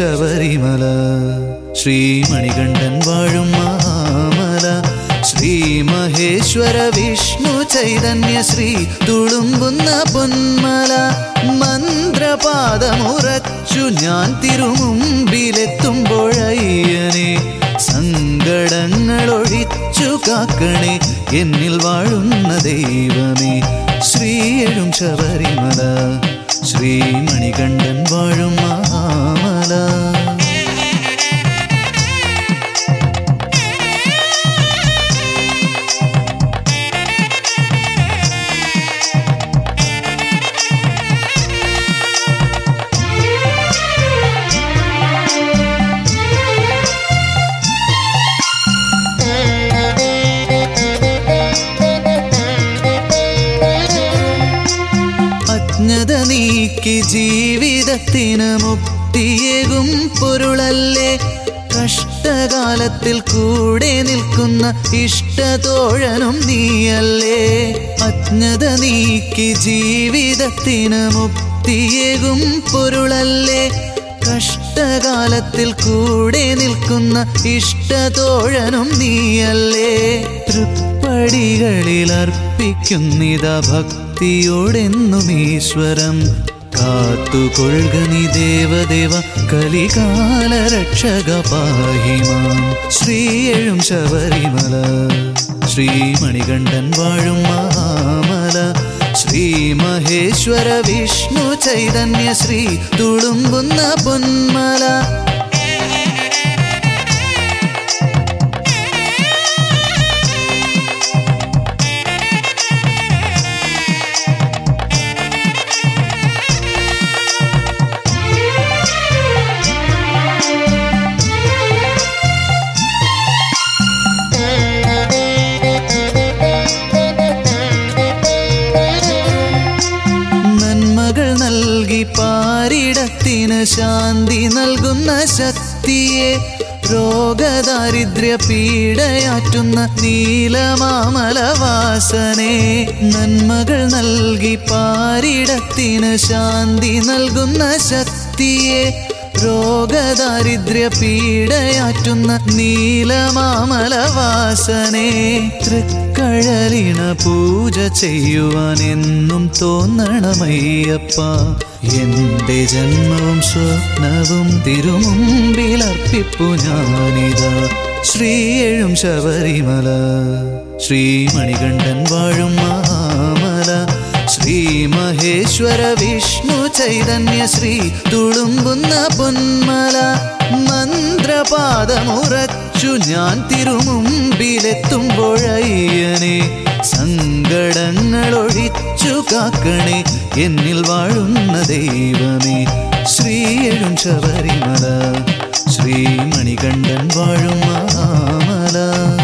ശബരിമല ശ്രീമണികണ്ഠൻ വാഴും മഹാമല ശ്രീ മഹേശ്വര വിഷ്ണു ചൈതന്യ ശ്രീ തുളുമ്പുന്ന പൊന്മല മന്ത്രപാദമുറച്ചു ഞാൻ തിരുമുമ്പിലെത്തുമ്പോഴയ്യനെ സങ്കടങ്ങൾ ഒഴിച്ചു കാക്കണേ എന്നിൽ വാഴുന്ന ദൈവമേ ശ്രീയഴും ശബരിമല ശ്രീമണികണ്ഠൻ വാഴും മഹാമല അജ്ഞത നീക്കി ജീവിതത്തിന് മുക്തിയേകും പൊരുളല്ലേ കഷ്ടകാലത്തിൽ കൂടെ നിൽക്കുന്ന ഇഷ്ടതോഴനും നീയല്ലേ അജ്ഞത നീക്കി ജീവിതത്തിന് മുക്തിയേകും പൊരുളല്ലേ കഷ്ടകാലത്തിൽ കൂടെ നിൽക്കുന്ന ഇഷ്ടതോഴനും നീയല്ലേ തൃപ്പടികളിൽ അർപ്പിക്കുന്നിത ഭക്തിയോടെന്നും ഈശ്വരം കാത്തുകൊള്ളുക നീ ദേവദേവ കലികാല രക്ഷക പാഹിമാം ശ്രീയഴും ശബരിമല ശ്രീമണികണ്ഠൻ വാഴും മഹാമല ശ്രീ മഹേശ്വര വിഷ്ണു ചൈതന്യ ശ്രീ തുളുമ്പുന്ന പൊന്മല നന്മകൾ നൽകി പാരിടത്തിന് ശാന്തി നൽകുന്ന ശക്തിയെ രോഗദാരിദ്ര്യ പീഡയാറ്റുന്ന നീലമാമലവാസനെ നന്മകൾ നൽകി പാരിടത്തിന് ശാന്തി നൽകുന്ന ശക്തിയെ രോഗദാരിദ്ര്യ പീഡയാറ്റുന്ന നീലമാമലവാസനെ തൃക്കഴലിണ പൂജ ചെയ്യുവാൻ എന്നും തോന്നണമയ്യപ്പ എന്റെ ജന്മവും സ്വപ്നവും തിരുമുമ്പിലർപ്പിപ്പു ഞാനിതാ ശ്രീയഴും ശബരിമല ശ്രീമണികണ്ഠൻ വാഴും മഹാമല ശ്രീ മഹേശ്വര വിഷ്ണു ചൈതന്യ ശ്രീ തുളുമ്പുന്ന പൊന്മല മന്ത്രപാദമുറച്ചു ഞാൻ തിരുമുമ്പിലെത്തുമ്പോഴയ്യനെ സങ്കടങ്ങൾ ഒഴിച്ചു കാക്കണേ എന്നിൽ വാഴുന്ന ദൈവമേ ശ്രീയഴും ശബരിമല ശ്രീമണികണ്ഠൻ വാഴും മഹാമല